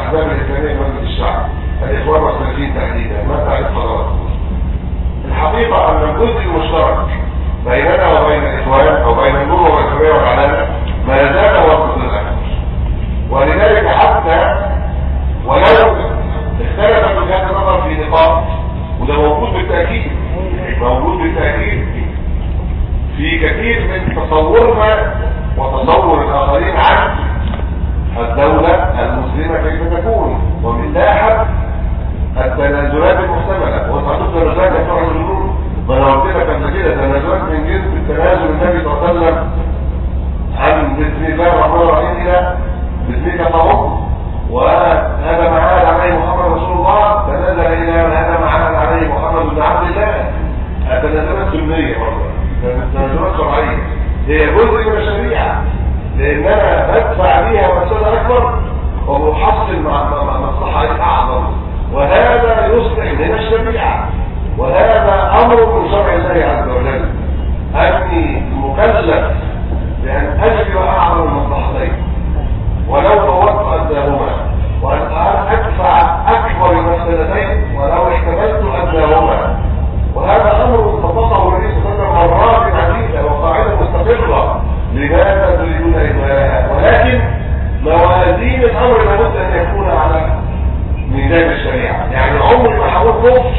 الاحزاب الاسلاميه في مجلس الشعب الاخوان والسلفيين تحديدا ما تعرف حضراتكم الحقيقه ان الجزء المشترك بيننا وبين الاخوان او بين النور والاسلاميه والعلامه ما زال هو القسم الاكبر ولذلك حتى ولو اختلفت وجهات النظر في نقاط وده موجود بالتاكيد موجود بالتاكيد في كثير من تصورنا وتصور الاخرين عن الدولة المسلمة كيف تكون ومساحة التنازلات المحتملة وصعدوا التنازلات يفعل الجنود ما انا قلت لك قبل كده تنازلات من جنس التنازل النبي صلى الله عليه وسلم عن بسم الله الرحمن الرحيم الى باسمك فهم وهذا ما عاد عليه محمد رسول الله تنازل الى هذا ما عاد عليه محمد بن عبد الله تنازلات سنيه برضه تنازلات شرعيه هي جزء من الشريعه لان انا بدفع بيها مفسده اكبر وبحصل مع مصلحه اعظم وهذا يصبح من الشريعه وهذا امر من شرع الله عز وجل اني مكلف بان اجري اعظم المصلحتين ولو فوضت ادناهما وان ادفع اكبر المفسدتين ولو احتملت ادناهما وهذا امر طبقه النبي صلى الله عليه وسلم مرات عديده وقاعده مستقره لماذا تريدون إدواءها ولكن موازين الأمر لابد أن يكون على ميزان الشريعة يعني عمري ما هقول كفر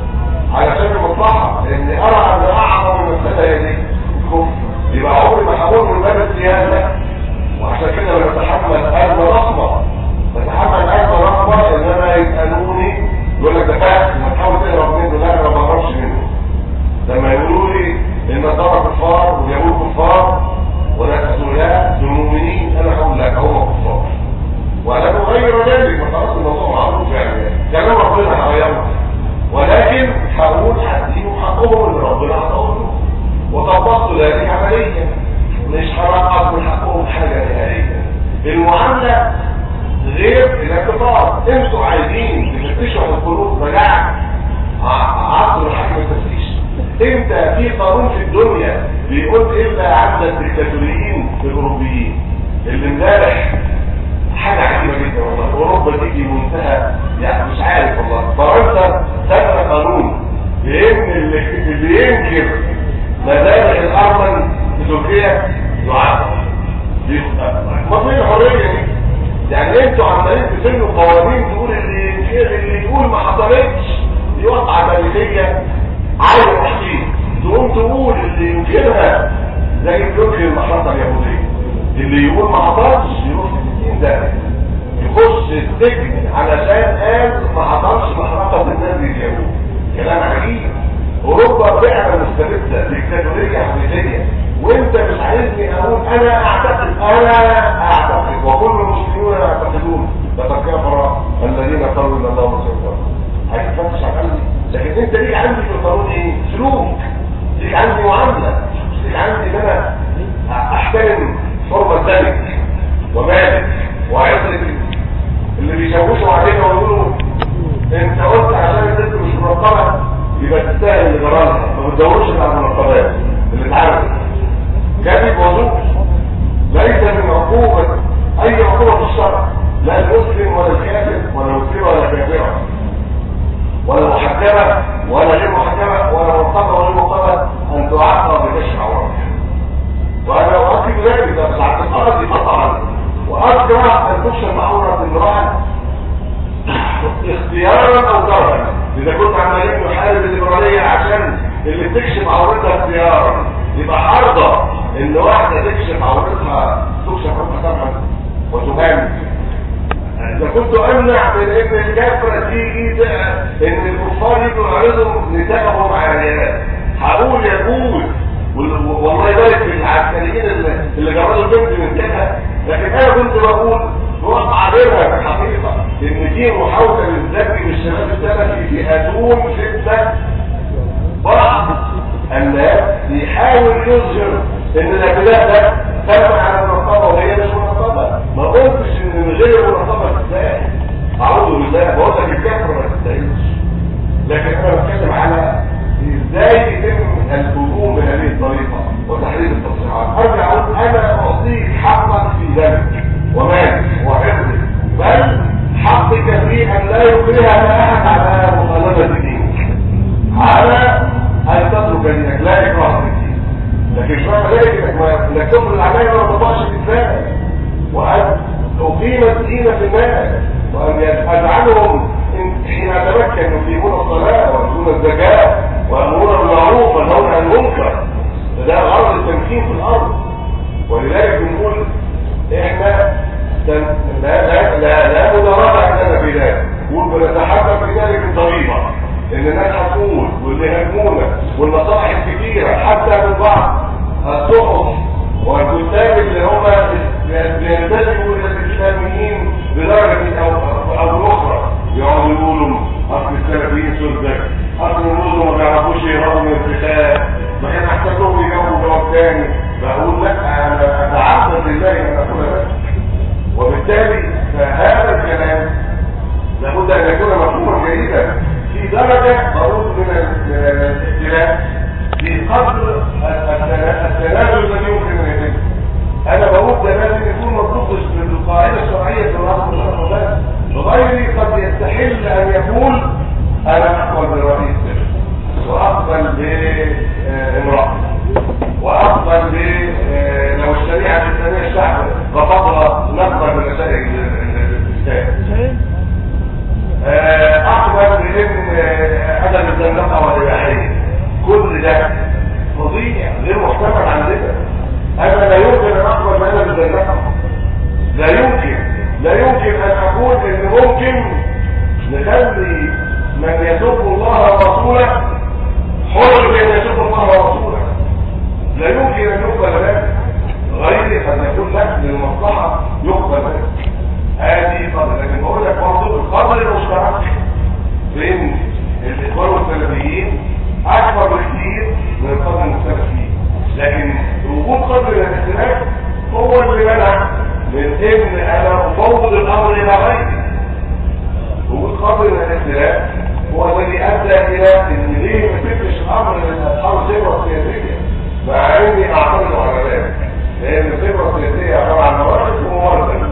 علشان المصلحة لأن أرى أن أعظم المسألة هي دي الكفر يبقى عمري ما هقول من باب السياسة وعشان كده بتحمل أزمة ضخمة بتحمل أزمة ضخمة إن أنا يسألوني يقول لك ده فاهم ما تحاول تهرب منه لا أنا ما بهربش منه لما يقولوا لي إن الضرر كفار واليهود كفار وناس لا المؤمنين انا هقول لك هم كفار ولا نغير ذلك ما خلاص الموضوع معروف يعني كلام ربنا هغيره ولكن هقول هديهم حقهم اللي ربنا عطاهم وطبقت ذلك عمليا مش هرقص من حقهم حاجه نهائيه المعامله غير الاعتقاد انتوا عايزين تفتشوا عن القلوب رجعت عصر الحكم التفتيش انت في قانون في الدنيا بيقول الا عند الدكتاتوريين الاوروبيين اللي امبارح حاجه عجيبه جدا والله اوروبا دي في منتهى يعني مش عارف والله فرنسا سنه قانون بان اللي, اللي ينكر مذابح الارمن في تركيا يعاقب مطلوب الحريه دي يعني انتوا عمالين تسنوا قوانين تقول اللي ينكر اللي يقول ما حصلتش دي وقعه تاريخيه عايز تحقيق تقوم تقول اللي ينكرها زي ينكر المحرقه اليهوديه اللي يقول ما حصلش يروح في 60 دقيقه يخش السجن علشان قال ما حصلش محرقه الناس اليهود كلام عجيب اوروبا فعلا مستبده ديكتاتوريه حقيقيه وانت مش عايزني اقول انا اعتقد انا اعتقد وكل المسلمون يعتقدون لقد كفر الذين قالوا ان الله سيطر عايز تفتش على قلبي لكن انت ليك عندي في القانون ايه سلوك ليك عندي معامله ليك عندي ان انا احترم حرمه ذلك ومالك وعرضك اللي بيشوشوا علينا ويقولوا انت قلت عشان الست مش مرقبه يبقى تستاهل اللي جرالها ما بتدورش على المرقبات اللي اتعرفت كذب وزور ليس من عقوبه اي عقوبه في الشرع لا المسلم ولا الكافر ولا المسلم ولا الكافره ولا محكمة ولا غير محكمة ولا مرتبة ولا مرتبة أن تعاقب بكشف عورتها وأنا أؤكد ذلك ده مش اعتقادي قطعا وأكره أن تكشف عورة امرأة اختيارا أو ضررا إذا كنت عمالين نحارب الليبرالية عشان اللي بتكشف عورتها اختيارا يبقى حرضة إن واحدة تكشف عورتها تكشف عورتها طبعا وتهان اذا كنت امنع من ان الكافرة تيجي ان الكفار يجوا يعرضوا نسائهم عاريات هقول يجوز والله يبارك في العسكريين اللي جربوا البنت من كده لكن انا كنت بقول نوقع عليها في الحقيقة ان دي محاولة للذكي بالشباب السلفي في اتون فتنة بعض الناس بيحاول يظهر ان الاعتداء ده تم على المنطقة وهي مش منطقة ما قلتش ان من غير منطقة تستاهل اعوذ بالله بقول لك الكفر ما تستاهلش لكن انا بتكلم على ازاي يتم الهجوم بهذه الطريقة وتحرير التصريحات ارجع اقول انا اعطيك حقك في ذلك ومالك وحفظك بل حق قيمة زينة في الناس وأن يجعلهم حين تمكن يقيمون الصلاة ويؤتون الزكاة ويأمرون بالمعروف وينهون عن المنكر فده غرض التمكين في الأرض ولذلك بنقول احنا لا لا لا لا مدارات عندنا في ذلك ونتحدث في ذلك الضريبة ان الناس هتقول واللي هجمونا والمصالح الكبيرة حتى من بعض الصحف والكتاب اللي هم بينتسبوا الى الاسلاميين بدرجة او او اخرى يقعدوا يقولوا اصل السلفيين سلبك اصل النور ما بيعرفوش يهربوا من الفساد ما كان احسن لهم يجاوبوا جواب تاني بقول لا انا اتعبد لله ان اقول ذلك وبالتالي فهذا الكلام لابد ان يكون مفهوما جيدا في درجة قرب من الاختلاف في قدر التنازل الذي يمكن ان يتم انا بقول ده لازم يكون مربوط بالقاعده الشرعيه في الرأس والرأس غيري قد يستحل ان يقول انا اقبل بالرئيس واقبل بامرأة واقبل ب لو الشريعه الاسلاميه الشعب رفضها نقبل بمسائل الاسلام اقبل بان عدم الزندقه والاباحيه كل ده فظيع غير محتمل عندنا انا لا يمكن ان اقبل ما انا بالزندقه لا يمكن لا يمكن ان اقول ان ممكن نخلي من يسب الله ورسوله حر بان يسب الله ورسوله لا يمكن ان يقبل ذلك غير قد يكون لك للمصلحه يقبل ذلك هذه قدر لكن بقول لك برضه القدر المشترك بين الاخوان والسلفيين اكبر بكثير من القدر المختلف فيه لكن وجود قدر الاختلاف هو اللي منع من ان انا افوض الامر الى غيري وجود قدر الاختلاف هو الذي ادى الى ان ليه ما سبتش الامر لاصحاب الخبره السياسيه مع اني اعترض على ذلك لان الخبره السياسيه عباره عن مواقف وممارسه